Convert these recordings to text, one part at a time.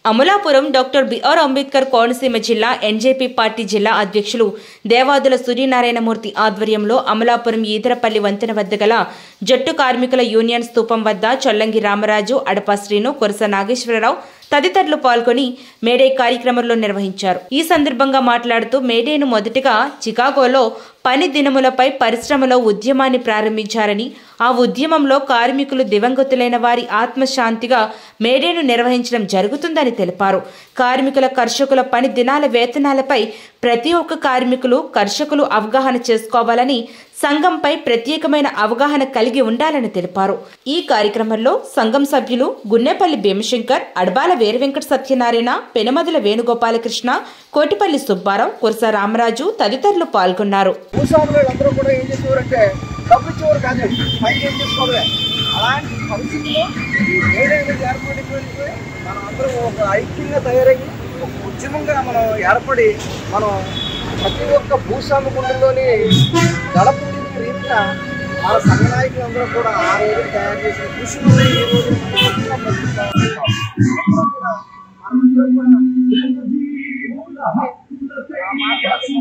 Amalapuram doctor BR Ambedkar Konaseema జిల్లా NJP party జిల్లా అధ్యక్షులు దేవాదుల సూర్యనారాయణమూర్తి ఆధ్వర్యంలో అమలాపురం ఈదరపల్లి వంతెన వద్ద గల జట్టు కార్మికుల యూనియన్ స్తూపం వద్ద చొల్లంగి రామరాజు అడపా శ్రీను కొరస నాగేశ్వరరావు తదితరులు పాల్గొని మేడే కార్యక్రమంలో నిర్వహించారు ఈ సందర్భంగా మాట్లాడుతూ మేడేను మొదటగా చికాగోలో పని దినములపై పరిశ్రమలో ఉద్యమాన్ని ప్రారంభించారని ఆ ఉద్యమంలో కార్మికులు దివంగతులైన వారి ఆత్మశాంతిగా మేడేను నిర్వహించడం జరుగుతుందని తెలిపారు కార్మికుల కర్షకుల పని దినాల వేతనాలపై ప్రతి ఒక్క కార్మికులు కర్షకులు అవగాహన చేసుకోవాలని సంఘంపై ప్రత్యేకమైన అవగాహన కలిగి ఉండాలని తెలిపారు ఈ కార్యక్రమంలో సంఘం సభ్యులు గున్నేపల్లి భీమశంకర్ అడబాల వీరవెంకట సత్యనారాయణ పెనమదుల వేణుగోపాలకృష్ణ కోటిపల్లి సుబ్బారావు కురస రామరాజు తదితరులు పాల్గొన్నారు భూస్వాములు అందరూ కూడా ఏం చేసేవారంటే డబ్బు ఇచ్చేవారు కాదు పైకి ఏం చేసుకోవడమే అలాంటి పరిస్థితుల్లో ఏదైనా ఏర్పడిపోయి మనం అందరం ఒక ఐక్యంగా తయారయ్యి ఒక ఉద్యమంగా మనం ఏర్పడి మనం ప్రతి ఒక్క భూస్వామి గుండెల్లోని గడపడి రీతిగా మన సంఘ నాయకులందరూ కూడా ఆ రోజు తయారు చేసిన కృషి వల్ల ఈ రోజు మనం గొప్పగా బ్రతుకుతా ఉన్నాం. ఎప్పుడూ కూడా మనందరం కూడా ఆ మాట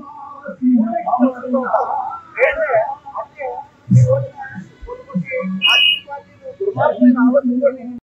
వేరే అంటే ఈ రోజున కొన్ని కొన్ని రాజకీయ పార్టీలు దుర్మార్గమైన ఆలోచనతోని